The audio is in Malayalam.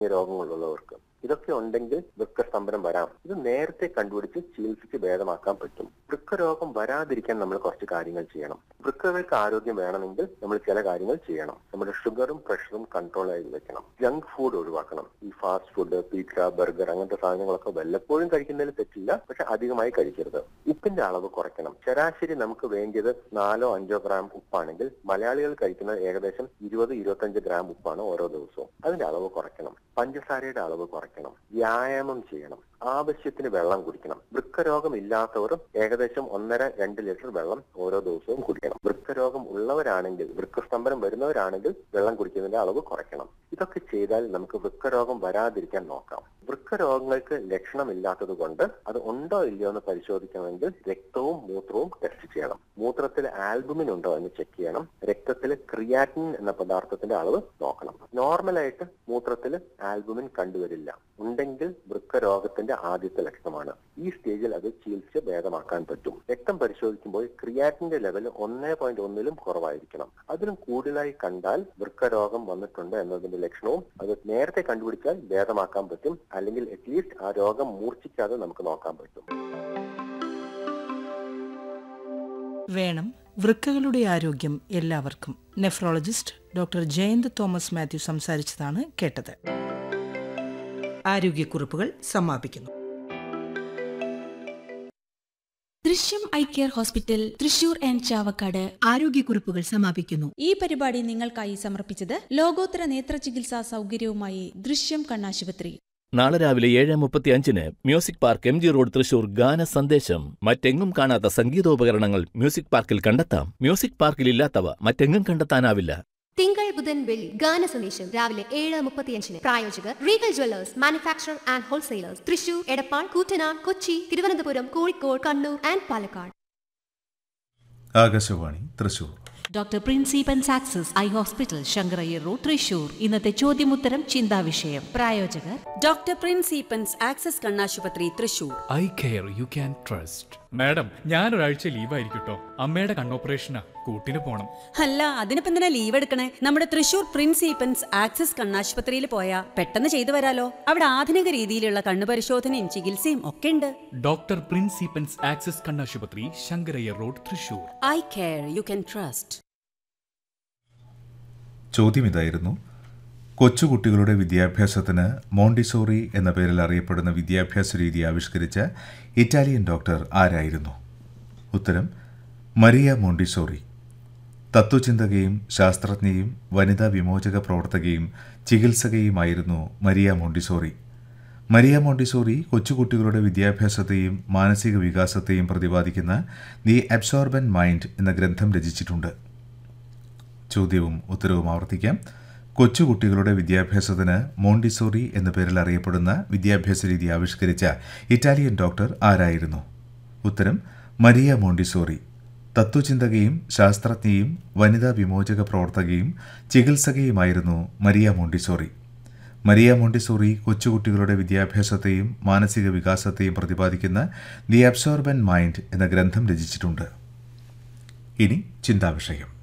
രോഗങ്ങളുള്ളവർക്ക് ഇതൊക്കെ ഉണ്ടെങ്കിൽ വൃക്കസ്തംഭനം വരാം ഇത് നേരത്തെ കണ്ടുപിടിച്ച് ചികിത്സിച്ച് ഭേദമാക്കാൻ പറ്റും വൃക്കരോഗം വരാതിരിക്കാൻ നമ്മൾ കുറച്ച് കാര്യങ്ങൾ ചെയ്യണം വൃക്കകൾക്ക് ആരോഗ്യം വേണമെങ്കിൽ നമ്മൾ ചില കാര്യങ്ങൾ ചെയ്യണം നമ്മുടെ ഷുഗറും പ്രഷറും കൺട്രോൾ ആയി വെക്കണം ജങ്ക് ഫുഡ് ഒഴിവാക്കണം ഈ ഫാസ്റ്റ് ഫുഡ് പിസ്സ ബർഗർ അങ്ങനത്തെ സാധനങ്ങളൊക്കെ വല്ലപ്പോഴും കഴിക്കുന്നതിൽ തെറ്റില്ല പക്ഷെ അധികമായി കഴിക്കരുത് ഉപ്പിന്റെ അളവ് കുറയ്ക്കണം ശരാശരി നമുക്ക് വേണ്ടിയത് നാലോ അഞ്ചോ ഗ്രാം ഉപ്പാണെങ്കിൽ മലയാളികൾ കഴിക്കുന്നത് ഏകദേശം ഇരുപത് ഇരുപത്തഞ്ച് ഗ്രാം ഉപ്പാണ് ഓരോ ദിവസവും അതിന്റെ അളവ് കുറയ്ക്കണം പഞ്ചസാരയുടെ അളവ് കുറയ്ക്കണം വ്യായാമം ചെയ്യണം ആവശ്യത്തിന് വെള്ളം കുടിക്കണം വൃക്കരോഗം ഇല്ലാത്തവർ ഏകദേശം ഒന്നര രണ്ട് ലിറ്റർ വെള്ളം ഓരോ ദിവസവും കുടിക്കണം വൃക്കരോഗം ഉള്ളവരാണെങ്കിൽ വൃക്കസ്തംഭനം വരുന്നവരാണെങ്കിൽ വെള്ളം കുടിക്കുന്നതിന്റെ അളവ് കുറയ്ക്കണം ഇതൊക്കെ ചെയ്താൽ നമുക്ക് വൃക്കരോഗം വരാതിരിക്കാൻ നോക്കാം വൃക്കരോഗങ്ങൾക്ക് ലക്ഷണമില്ലാത്തത് കൊണ്ട് അത് ഉണ്ടോ ഇല്ലയോ എന്ന് പരിശോധിക്കണമെങ്കിൽ രക്തവും മൂത്രവും ടെസ്റ്റ് ചെയ്യണം മൂത്രത്തിൽ ആൽബുമിൻ ഉണ്ടോ എന്ന് ചെക്ക് ചെയ്യണം രക്തത്തിൽ ക്രിയാറ്റിൻ എന്ന പദാർത്ഥത്തിന്റെ അളവ് നോക്കണം നോർമലായിട്ട് മൂത്രത്തിൽ ആൽബുമിൻ കണ്ടുവരില്ല ഉണ്ടെങ്കിൽ വൃക്കരോഗത്തിന്റെ ആദ്യത്തെ ലക്ഷണമാണ് ഈ സ്റ്റേജിൽ അത് ചികിത്സിച്ച് ഭേദമാക്കാൻ പറ്റും രക്തം പരിശോധിക്കുമ്പോൾ ക്രിയാറ്റിന്റെ ലെവൽ ഒന്നേ പോയിന്റ് ഒന്നിലും കുറവായിരിക്കണം അതിലും കൂടുതലായി കണ്ടാൽ വൃക്കരോഗം വന്നിട്ടുണ്ട് എന്നതിന്റെ ലക്ഷണവും അത് നേരത്തെ കണ്ടുപിടിച്ചാൽ ഭേദമാക്കാൻ പറ്റും അല്ലെങ്കിൽ അറ്റ്ലീസ്റ്റ് ആ രോഗം മൂർച്ഛിക്കാതെ നമുക്ക് നോക്കാൻ പറ്റും വേണം വൃക്കകളുടെ ആരോഗ്യം എല്ലാവർക്കും nephrologist doctor Jayant Thomas Mathew സംസാരിച്ചതാണ് കേട്ടത് ആരോഗ്യക്കുറിപ്പുകൾ സമാപിക്കുന്നു Drishyam eye care hospital Thrissur and Chavakkad ആരോഗ്യക്കുറിപ്പുകൾ സമാപിക്കുന്നു ഈ പരിപാടി നിങ്ങൾക്കായി സമർപ്പിച്ചത് ലോകോത്തര നേത്ര ചികിത്സാ സൗകര്യവുമായി ദൃശ്യം കണ്ണാശുപത്രി നാളെ രാവിലെ ഏഴ് മുപ്പത്തി അഞ്ചിന് music park M G road Thrissur ഗാന സന്ദേശം മറ്റെങ്ങും കാണാത്ത സംഗീതോപകരണങ്ങൾ മ്യൂസിക് പാർക്കിൽ കണ്ടെത്താം മ്യൂസിക് പാർക്കിൽ ഇല്ലാത്തവ മറ്റെങ്ങും കണ്ടെത്താനാവില്ല തിങ്കൾ ബുധൻ വെള്ളി ഗാന സന്ദേശം രാവിലെ ഏഴ് മുപ്പത്തിയഞ്ചിന് പ്രായോജകർ Regal jewellers manufacture and wholesalers Thrissur Edappal Koottanad Kochi Thiruvananthapuram Kozhikode Kannur and Palakkad Akashvani Thrissur doctor principal access eye hospital Sankarayyar road Thrissur ഇന്നത്തെ ചോദ്യമുത്തരം ചിന്താവിഷയം പ്രായോജകർ ഡോക്ടർ പ്രിൻസിപ്പൻസ് ആക്സസ് കണ്ണാശുപത്രി Thrissur eye care you can trust madam ഞാനൊരാഴ്ച ലീവായിരിക്കട്ടോ അമ്മയുടെ കണ്ണോപ്പറേഷനാ കൂട്ടിന് പോണം അല്ല അതിനിപ്പോ എന്തിനാ ലീവ് എടുക്കണേ നമ്മുടെ തൃശൂർ പ്രിൻസിപ്പൻസ് ആക്സസ് കണ്ണാശുപത്രിയിൽ പോയാ പെട്ടെന്ന് ചെയ്തു വരാലോ അവിടെ ആധുനിക രീതിയിലുള്ള കണ്ണു പരിശോധനയും ചികിത്സയും ഒക്കെ ഉണ്ട് ഡോക്ടർ പ്രിൻസിപ്പൻസ് ആക്സസ് കണ്ണാശുപത്രി Sankarayyar road Thrissur eye care you can trust ചോദ്യം ഇതായിരുന്നു കൊച്ചുകുട്ടികളുടെ വിദ്യാഭ്യാസത്തിന് മോണ്ടിസോറി എന്ന പേരിൽ അറിയപ്പെടുന്ന വിദ്യാഭ്യാസ രീതി ആവിഷ്കരിച്ച ഇറ്റാലിയൻ ഡോക്ടർ ആരായിരുന്നു ഉത്തരം മരിയ മോണ്ടിസോറി തത്വചിന്തകയും ശാസ്ത്രജ്ഞയും വനിതാ വിമോചക പ്രവർത്തകയും ചികിത്സകയുമായിരുന്നു മരിയ മോണ്ടിസോറി മരിയ മോണ്ടിസോറി കൊച്ചുകുട്ടികളുടെ വിദ്യാഭ്യാസത്തെയും മാനസിക വികാസത്തെയും പ്രതിപാദിക്കുന്ന ദി അബ്സോർബൻ മൈൻഡ് എന്ന ഗ്രന്ഥം രചിച്ചിട്ടുണ്ട് ചോദ്യവും ഉത്തരവും ആവർത്തിക്കാം കൊച്ചുകുട്ടികളുടെ വിദ്യാഭ്യാസത്തിന് മോണ്ടിസോറി എന്ന പേരിൽ അറിയപ്പെടുന്ന വിദ്യാഭ്യാസ രീതി ആവിഷ്കരിച്ച ഇറ്റാലിയൻ ഡോക്ടർ ആരായിരുന്നു ഉത്തരം മരിയ മോണ്ടിസോറി തത്വചിന്തകയും ശാസ്ത്രജ്ഞയും വനിതാ വിമോചക പ്രവർത്തകയും ചികിത്സകയുമായിരുന്നു മരിയ മോണ്ടിസോറി മരിയ മോണ്ടിസോറി കൊച്ചുകുട്ടികളുടെ വിദ്യാഭ്യാസത്തെയും മാനസിക വികാസത്തെയും പ്രതിപാദിക്കുന്ന ദി അബ്സോർബൻ മൈൻഡ് എന്ന ഗ്രന്ഥം രചിച്ചിട്ടുണ്ട് ഇനി ചിന്താവിഷയം